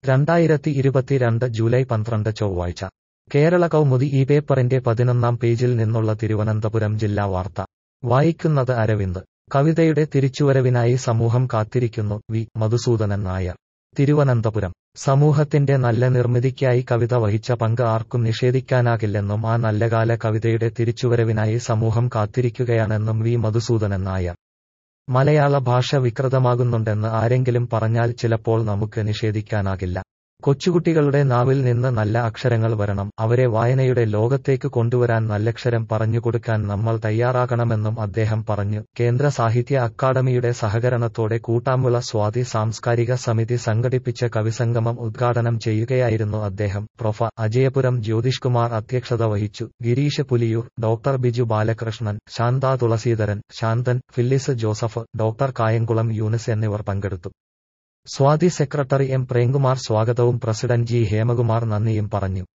രണ്ടായിരത്തി ഇരുപത്തിരണ്ട് ജൂലൈ പന്ത്രണ്ട് ചൊവ്വാഴ്ച കേരള കൗമുദി ഈ പേപ്പറിന്റെ പതിനൊന്നാം പേജിൽ നിന്നുള്ള തിരുവനന്തപുരം ജില്ലാ വാർത്ത വായിക്കുന്നത് അരവിന്ദ് കവിതയുടെ തിരിച്ചുവരവിനായി സമൂഹം കാത്തിരിക്കുന്നു വി മധുസൂദനൻ നായർ തിരുവനന്തപുരം സമൂഹത്തിന്റെ നല്ല നിർമ്മിതിക്കായി കവിത വഹിച്ച പങ്ക് ആർക്കും നിഷേധിക്കാനാകില്ലെന്നും ആ നല്ലകാല കവിതയുടെ തിരിച്ചുവരവിനായി സമൂഹം കാത്തിരിക്കുകയാണെന്നും വി മധുസൂദനൻ നായർ മലയാള ഭാഷ വികൃതമാകുന്നുണ്ടെന്ന് ആരെങ്കിലും പറഞ്ഞാൽ ചിലപ്പോൾ നമുക്ക് നിഷേധിക്കാനാകില്ല കൊച്ചുകുട്ടികളുടെ നാവിൽ നിന്ന് നല്ല അക്ഷരങ്ങൾ വരണം അവരെ വായനയുടെ ലോകത്തേക്ക് കൊണ്ടുവരാൻ നല്ലക്ഷരം പറഞ്ഞുകൊടുക്കാൻ നമ്മൾ തയ്യാറാകണമെന്നും അദ്ദേഹം പറഞ്ഞു കേന്ദ്ര സാഹിത്യ അക്കാദമിയുടെ സഹകരണത്തോടെ കൂട്ടാമ്പുള സ്വാതി സാംസ്കാരിക സമിതി സംഘടിപ്പിച്ച കവിസംഗമം ഉദ്ഘാടനം ചെയ്യുകയായിരുന്നു അദ്ദേഹം പ്രൊഫ അജയപുരം ജ്യോതിഷ് കുമാർ അധ്യക്ഷത വഹിച്ചു ഗിരീഷ് പുലിയൂർ ഡോക്ടർ ബിജു ബാലകൃഷ്ണൻ ശാന്ത തുളസീധരൻ ശാന്തൻ ഫില്ലിസ് ജോസഫ് ഡോക്ടർ കായംകുളം യൂനിസ് എന്നിവർ പങ്കെടുത്തു സ്വാതി സെക്രട്ടറി എം പ്രേംകുമാർ സ്വാഗതവും പ്രസിഡന്റ് ജി ഹേമകുമാർ നന്ദിയും പറഞ്ഞു